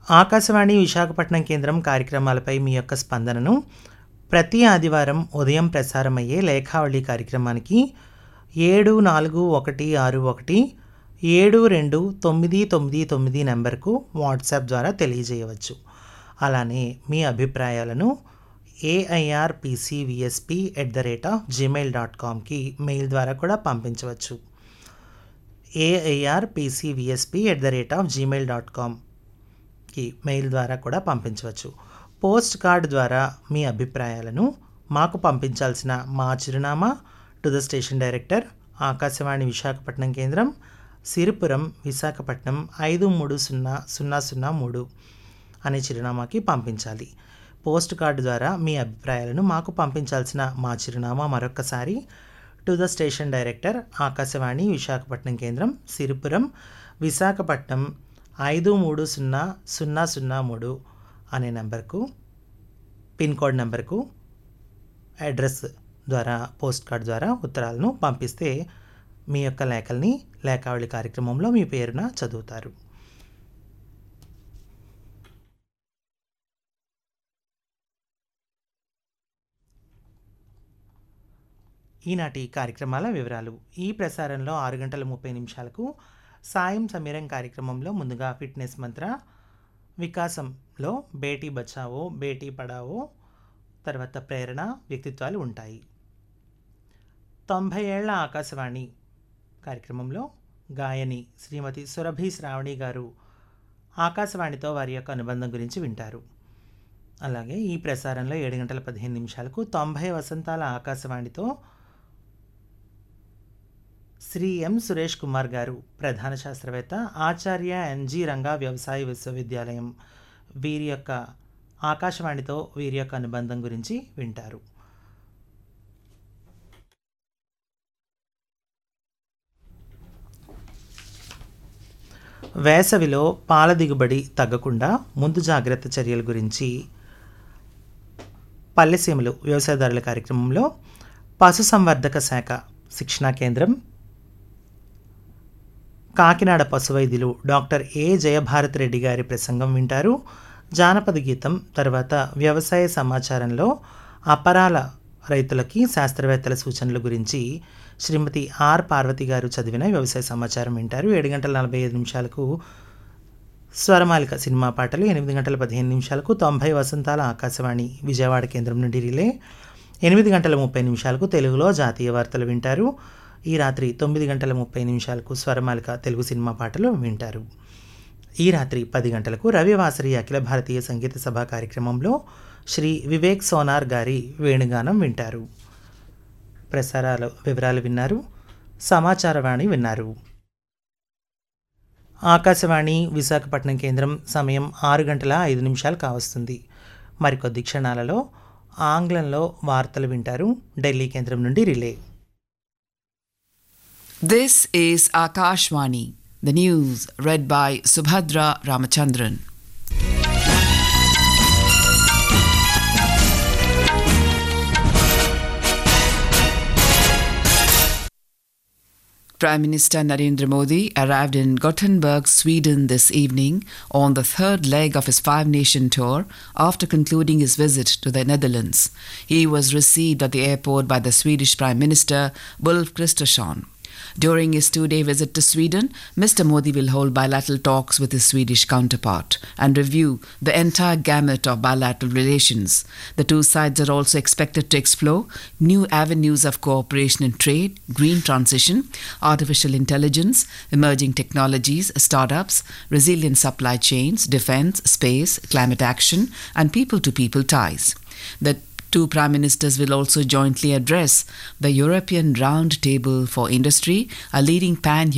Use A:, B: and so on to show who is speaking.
A: ఆకాశవాణి విశాఖపట్నం కేంద్రం కార్యక్రమాలపై మీ యొక్క స్పందనను ప్రతి ఆదివారం ఉదయం ప్రసారమయ్యే లేఖావళి కార్యక్రమానికి ఏడు నాలుగు ఒకటి ఆరు ఒకటి ఏడు రెండు తొమ్మిది తొమ్మిది తొమ్మిది నెంబర్కు వాట్సాప్ ద్వారా తెలియజేయవచ్చు అలానే మీ అభిప్రాయాలను AIR PCVSP at the rate of Gmail dot కామ్కి మెయిల్ ద్వారా కూడా పంపించవచ్చు AIR PCVSP at the rate of Gmail dot కామ్కి మెయిల్ ద్వారా కూడా పంపించవచ్చు పోస్ట్ కార్డ్ ద్వారా మీ అభిప్రాయాలను మాకు పంపించాల్సిన మా చిరునామా to the station director Akashvani Visakhapatnam కేంద్రం సిరిపురం విశాఖపట్నం ఐదు మూడు సున్నా సున్నా సున్నా మూడు అనే చిరునామాకి పంపించాలి పోస్ట్ కార్డు ద్వారా మీ అభిప్రాయాలను మాకు పంపించాల్సిన మా చిరునామా మరొకసారి to the station director Akashvani Visakhapatnam కేంద్రం సిరిపురం విశాఖపట్నం ఐదు మూడు సున్నా సున్నా సున్నా మూడు అనే నెంబర్కు పిన్ కోడ్ నెంబర్కు అడ్రస్ ద్వారా పోస్ట్ కార్డ్ ద్వారా ఉత్తరాలను పంపిస్తే మీ యొక్క లేఖల్ని లేఖావళి కార్యక్రమంలో మీ పేరున చదువుతారు ఈనాటి కార్యక్రమాల వివరాలు ఈ ప్రసారంలో ఆరు గంటల ముప్పై నిమిషాలకు సాయం సమీరం కార్యక్రమంలో ముందుగా ఫిట్నెస్ మంత్ర వికాసంలో బేటీ బచావో బేటీ పడావో తర్వాత ప్రేరణ వ్యక్తిత్వాలు ఉంటాయి తొంభై ఏళ్ల ఆకాశవాణి కార్యక్రమంలో గాయని శ్రీమతి సురభి శ్రావణి గారు ఆకాశవాణితో వారి యొక్క అనుబంధం గురించి వింటారు అలాగే ఈ ప్రసారంలో ఏడు గంటల పదిహేను నిమిషాలకు తొంభై వసంతాల ఆకాశవాణితో శ్రీ ఎం సురేష్ కుమార్ గారు ప్రధాన శాస్త్రవేత్త ఆచార్య ఎన్జి రంగా వ్యవసాయ విశ్వవిద్యాలయం వీరి యొక్క ఆకాశవాణితో వీరి యొక్క అనుబంధం గురించి వింటారు వేసవిలో పాల దిగుబడి తగ్గకుండా ముందు జాగ్రత్త చర్యల గురించి పల్లెసీమలు వ్యవసాయదారుల కార్యక్రమంలో పశుసంవర్ధక శాఖ శిక్షణా కేంద్రం కాకినాడ పశు వైద్యులు డాక్టర్ ఏ జయభారత్ రెడ్డి గారి ప్రసంగం వింటారు జానపద గీతం తర్వాత వ్యవసాయ సమాచారంలో అపరాల రైతులకి శాస్త్రవేత్తల సూచనల గురించి శ్రీమతి ఆర్ పార్వతి గారు చదివిన వ్యవసాయ సమాచారం వింటారు ఏడు గంటల నలభై ఐదు నిమిషాలకు స్వరమాలిక సినిమా పాటలు ఎనిమిది గంటల పదిహేను నిమిషాలకు తొంభై వసంతాల ఆకాశవాణి విజయవాడ కేంద్రం నుండి రిలే ఎనిమిది గంటల ముప్పై నిమిషాలకు తెలుగులో జాతీయ వార్తలు వింటారు ఈ రాత్రి తొమ్మిది గంటల ముప్పై నిమిషాలకు స్వరమాలిక తెలుగు సినిమా పాటలు వింటారు ఈ రాత్రి పది గంటలకు రవివాసరి అఖిల భారతీయ సంగీత సభ కార్యక్రమంలో శ్రీ వివేక్ సోనార్ గారి వేణుగానం వింటారు ప్రసారాల వివరాలు విన్నారు సమాచారవాణి విన్నారు ఆకాశవాణి విశాఖపట్నం కేంద్రం సమయం ఆరు గంటల ఐదు నిమిషాలు కావస్తుంది మరికొద్ది క్షణాలలో ఆంగ్లంలో వార్తలు వింటారు ఢిల్లీ కేంద్రం నుండి relay
B: This is Akashwani, the news read by Subhadra Ramachandran. Prime Minister Narendra Modi arrived in Gothenburg, Sweden this evening on the third leg of his five nation tour after concluding his visit to the Netherlands. He was received at the airport by the Swedish Prime Minister Ulf Kristersson. During his two day visit to Sweden, Mr. Modi will hold bilateral talks with his Swedish counterpart and review the entire gamut of bilateral relations. The two sides are also expected to explore new avenues of cooperation in trade, green transition, artificial intelligence, emerging technologies, startups, resilient supply chains, defense, space, climate action, and people to people ties. The Two prime ministers will also jointly address the European Round Table for Industry, a leading pan